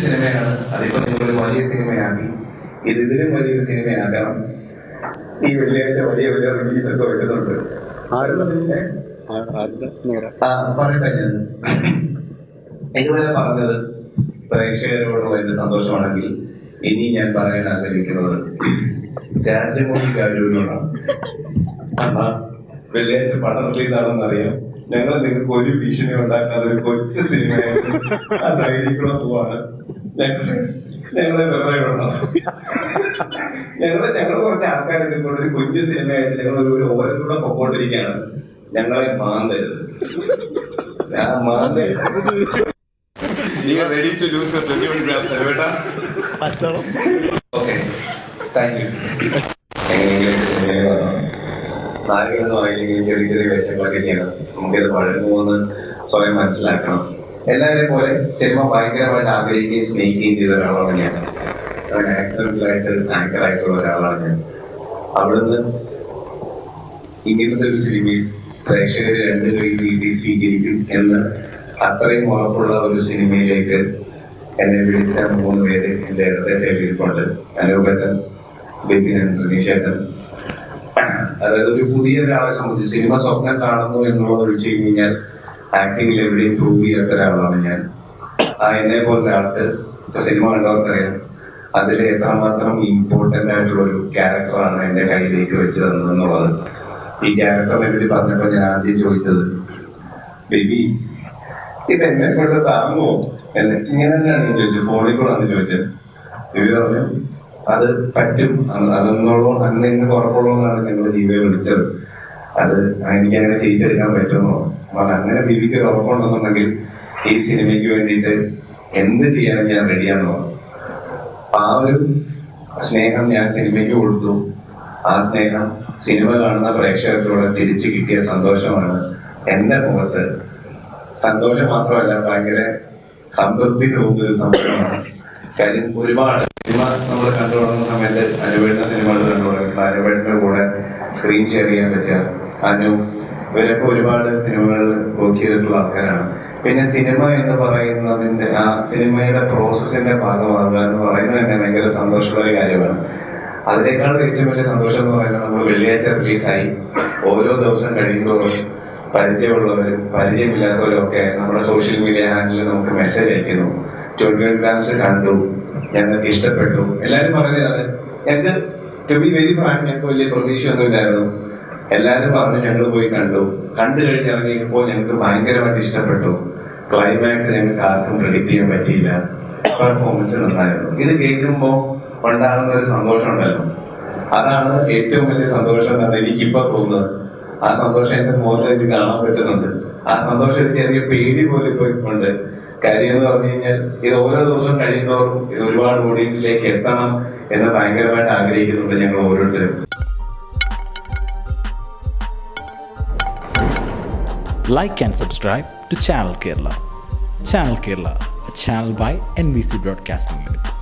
സിനിമയാണ് അതിപ്പോ നിങ്ങളൊരു വലിയ സിനിമയാക്കി ഇത് ഇതിലും വലിയൊരു സിനിമയാക്കണം ഈ വെള്ളിയാഴ്ച വലിയ വലിയ റിലീസ് ഒക്കെ വരുന്നുണ്ട് ഏ? ആ, പറയട്ടെ ഞാൻ ഇതുവരെ പറഞ്ഞത് പ്രേക്ഷകരോടുള്ള എന്റെ സന്തോഷമാണെങ്കിൽ ഇനി ഞാൻ പറയാൻ ആഗ്രഹിക്കുന്നത് രാജമൗഴി ഗാരൂരിനോടാണ് അന്നാ വെള്ളിയാഴ്ച പടം റിലീസ് ആണെന്ന് അറിയാം ഞങ്ങൾ നിങ്ങൾക്ക് ഒരു ഭീഷണി ഉണ്ടാക്കാതെ ഒരു കൊച്ചു സിനിമയായിട്ട് ആ സൈഡിക്കൂടെ പോവാണ് ഞങ്ങള് ഞങ്ങളെ വെറുതെ വിടണം ഞങ്ങള് ഞങ്ങൾ കുറച്ച് ആൾക്കാരുണ്ട് ഇപ്പോൾ ഒരു കുഞ്ഞു സിനിമയായിട്ട് ഞങ്ങൾ ഒരു ഒരു ഓരത്തിലൂടെ പൊക്കോണ്ടിരിക്കുകയാണ് ഞങ്ങളെ മാന്തരുത് ഞാൻ മാന്തരുത് നിങ്ങൾ ready to lose twenty one grams അല്ലേട്ടാ ഓക്കെ താങ്ക് യു എങ്ങനെയെങ്കിലും സിനിമയിൽ വന്നു നായകൻ എന്ന് പറയുമെങ്കിൽ ചെറിയ ചെറിയ വേഷങ്ങളൊക്കെ ചെയ്യണം നമുക്കിത് പഴഞ്ഞു പോകുന്ന സ്വയം മനസ്സിലാക്കണം എല്ലാവരെയും പോലെ സിനിമ ഭയങ്കരമായിട്ട് ആഗ്രഹിക്കുകയും സ്നേഹിക്കുകയും ചെയ്ത ഒരാളാണ് ഞാൻ അങ്ങനെ ആക്സിഡന്റിലായിട്ട് ആങ്കർ ആയിട്ടുള്ള ഒരാളാണ് ഞാൻ അവിടുന്ന് ഇങ്ങനത്തെ ഒരു സിനിമയിൽ പ്രേക്ഷകർ രണ്ട് കൈ നീട്ടി സ്വീകരിക്കും എന്ന് അത്രയും ഉറപ്പുള്ള ഒരു സിനിമയിലേക്ക് എന്നെ വിളിച്ച മൂന്ന് പേര് എന്റെ ഇടത്തെ സൈഡിൽ ഇരിപ്പുണ്ട് അനൂപേട്ടൻ ബിപിനൻ റിനീഷേട്ടൻ അതായത് ഒരു പുതിയ ഒരാളെ സംബന്ധിച്ച് സിനിമ സ്വപ്നം കാണുന്നു എന്നുള്ളത് ഒഴിച്ചു കഴിഞ്ഞാൽ ആക്ടിങ്ങിൽ എവിടെയും പ്രൂവ് ചെയ്യാത്ത ഒരാളാണ് ഞാൻ ആ എന്നെ പോലെ ആൾക്ക് ഇപ്പൊ സിനിമ കണ്ടവർക്കറിയാം അതിൽ എത്രമാത്രം ഇമ്പോർട്ടന്റ് ആയിട്ടുള്ള ഒരു ക്യാരക്ടറാണ് എന്റെ കയ്യിലേക്ക് വെച്ച് തന്നതെന്നുള്ളത് ഈ ക്യാരക്ടറിനെ പറ്റി പറഞ്ഞപ്പോ ഞാൻ ആദ്യം ചോദിച്ചത് ബേബി ഇത് എന്നെ കൊണ്ട് താങ്ങുമോ എന്ന് ഇങ്ങനെ തന്നെയാണ് ഞാൻ ചോദിച്ചത് ഫോണിൽ കൂടെ അന്ന് ചോദിച്ചത് ബേബി പറഞ്ഞു അത് പറ്റും അന്ന് അതെന്നുള്ളൂ അന്ന് ഇന്ന് ഉറപ്പുള്ളതാണ് ഞങ്ങൾ ജീവിയെ വിളിച്ചത് അത് എനിക്ക് അങ്ങനെ ചെയ്യിച്ചെടുക്കാൻ പറ്റുമോ അപ്പൊ അങ്ങനെ ബിബിക്ക് ഒരു ഉറപ്പുണ്ടെന്നുണ്ടെങ്കിൽ ഈ സിനിമയ്ക്ക് വേണ്ടിയിട്ട് എന്ത് ചെയ്യാനും ഞാൻ റെഡിയാന്ന് പറഞ്ഞു അപ്പൊ ആ ഒരു സ്നേഹം ഞാൻ സിനിമയ്ക്ക് കൊടുത്തു ആ സ്നേഹം സിനിമ കാണുന്ന പ്രേക്ഷകർക്കൂടെ തിരിച്ചു കിട്ടിയ സന്തോഷമാണ് എന്റെ മുഖത്ത് സന്തോഷം മാത്രമല്ല ഭയങ്കര സംതൃപ്തി തോന്നുന്ന ഒരു സന്തോഷമാണ് കാര്യം ഒരുപാട് സിനിമ നമ്മൾ കണ്ടു തുടങ്ങുന്ന സമയത്ത് അനുവേണ്ട സിനിമകൾ കണ്ടു തുടങ്ങുന്നത് അനുവേണ്ട കൂടെ സ്ക്രീൻ ഷെയർ ചെയ്യാൻ പറ്റുക അനു ഇവരൊക്കെ ഒരുപാട് സിനിമകൾ വർക്ക് ചെയ്തിട്ടുള്ള ആൾക്കാരാണ് പിന്നെ സിനിമ എന്ന് പറയുന്നതിന്റെ ആ സിനിമയുടെ പ്രോസസ്സിന്റെ ഭാഗമാകുക എന്ന് പറയുന്നത് തന്നെ ഭയങ്കര സന്തോഷമുള്ള ഒരു കാര്യമാണ് അതിനേക്കാൾ ഏറ്റവും വലിയ സന്തോഷം എന്ന് പറയുന്നത് നമ്മൾ വെള്ളിയാഴ്ച റിലീസായി ഓരോ ദിവസം കഴിയുമ്പോഴും പരിചയമുള്ളവരും പരിചയമില്ലാത്തവരും ഒക്കെ നമ്മുടെ സോഷ്യൽ മീഡിയ ഹാൻഡിൽ നമുക്ക് മെസ്സേജ് അയക്കുന്നു ട്വന്റി ഗ്രാംസ് കണ്ടു ഞങ്ങൾക്ക് ഇഷ്ടപ്പെട്ടു എല്ലാരും പറഞ്ഞതാണ് ഞങ്ങൾക്ക് ടു ബി വെരി ഫ്രാങ്ക് ഞങ്ങൾക്ക് വലിയ പ്രതീക്ഷയൊന്നും ഇല്ലായിരുന്നു എല്ലാരും പറഞ്ഞു ഞങ്ങൾ പോയി കണ്ടു കണ്ടു കഴിഞ്ഞ് ഇറങ്ങിയപ്പോൾ ഞങ്ങൾക്ക് ഭയങ്കരമായിട്ട് ഇഷ്ടപ്പെട്ടു ക്ലൈമാക്സ് ഞങ്ങൾക്ക് ആർക്കും പ്രിഡിക്ട് ചെയ്യാൻ പറ്റിയില്ല പെർഫോമൻസ് നന്നായിരുന്നു ഇത് കേൾക്കുമ്പോൾ ഉണ്ടാകുന്ന ഒരു സന്തോഷം ഉണ്ടല്ലോ അതാണ് ഏറ്റവും വലിയ സന്തോഷം എന്നാണ് എനിക്കിപ്പോ തോന്നുന്നത് ആ സന്തോഷം എന്റെ മുഖത്തേക്ക് കാണാൻ പറ്റുന്നുണ്ട് ആ സന്തോഷം ഒരു ചെറിയ പേടി പോലെ ഇപ്പൊ ഉണ്ട് കാര്യം എന്ന് പറഞ്ഞു കഴിഞ്ഞാൽ ഇത് ഓരോ ദിവസം കഴിയുന്നവരും ഇത് ഒരുപാട് ഓഡിയൻസിലേക്ക് എത്തണം എന്ന് ഭയങ്കരമായിട്ട് ആഗ്രഹിക്കുന്നുണ്ട് ഞങ്ങൾ ഓരോരുത്തരും like and subscribe to Channel Kerala. Channel Kerala, a channel by NBC Broadcasting Limited.